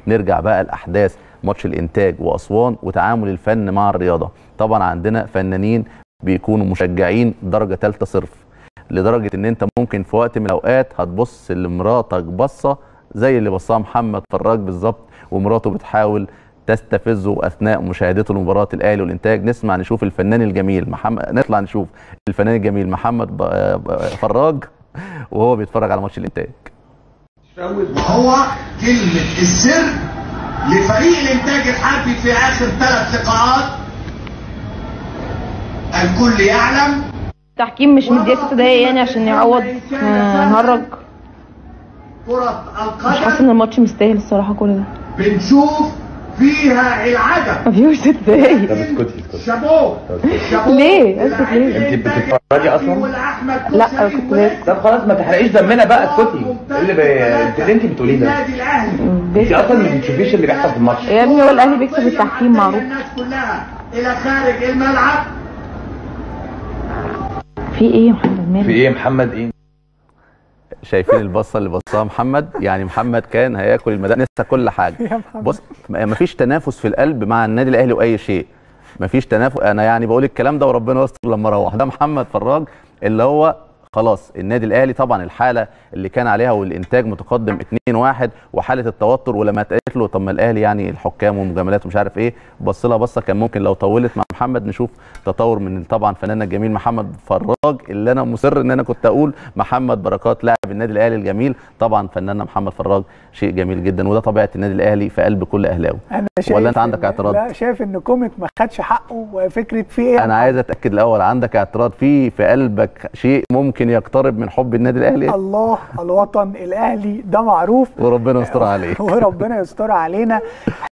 نرجع بقى لاحداث ماتش الانتاج واسوان وتعامل الفن مع الرياضه طبعا عندنا فنانين بيكونوا مشجعين درجه ثالثه صرف لدرجه ان انت ممكن في وقت من الاوقات هتبص لمراتك بصه زي اللي بصها محمد فراج بالظبط ومراته بتحاول تستفزه اثناء مشاهدته لمباراه الاهلي والانتاج نسمع نشوف الفنان الجميل محمد نطلع نشوف الفنان الجميل محمد ب- ب- فراج وهو بيتفرج على ماتش الانتاج وهو كلمة السر لفريق الإنتاج الحربي في آخر ثلاث لقاءات الكل يعلم التحكيم مش مديه ست دقايق يعني عشان يعوض آه، نهرج كرة مش حاسه القدم ان الماتش مستاهل الصراحه كل ده بنشوف فيها العجب ما فيهوش ست دقايق اسكتي اسكتي شابوه شابوه ليه؟ اسكت ليه؟ انت بتتفرجي اصلا؟ لا كنت بس طب خلاص ما تحرقيش دمنا بقى اسكتي ايه اللي بي... انت اللي انت بتقوليه ده النادي الأهلي انت اصلا ما بتشوفيش اللي بيحصل في الماتش يا ابني هو الاهلي بيكسب التحكيم معروف الناس كلها إلى خارج الملعب في ايه يا محمد مالك في ايه يا محمد ايه شايفين البصه اللي بصها محمد يعني محمد كان هياكل المدى نسى كل حاجه بص ما فيش تنافس في القلب مع النادي الاهلي واي شيء ما فيش تنافس انا يعني بقول الكلام ده وربنا يستر لما اروح ده محمد فراج اللي هو خلاص النادي الاهلي طبعا الحاله اللي كان عليها والانتاج متقدم 2-1 وحاله التوتر ولما اتقالت له طب ما الاهلي يعني الحكام والمجاملات ومش عارف ايه بص لها بصه كان ممكن لو طولت مع محمد نشوف تطور من طبعا فناننا الجميل محمد فراج اللي انا مصر ان انا كنت اقول محمد بركات لاعب النادي الاهلي الجميل طبعا فناننا محمد فراج شيء جميل جدا وده طبيعه النادي الاهلي في قلب كل اهلاوي انا شايف ولا انت عندك إن- اعتراض؟ لا شايف ان كوميك ما خدش حقه وفكره في ايه انا عايز اتاكد الاول عندك اعتراض في في قلبك شيء ممكن يقترب من حب النادي الاهلي الله الوطن الاهلي ده معروف وربنا يستر عليه وربنا يستر علينا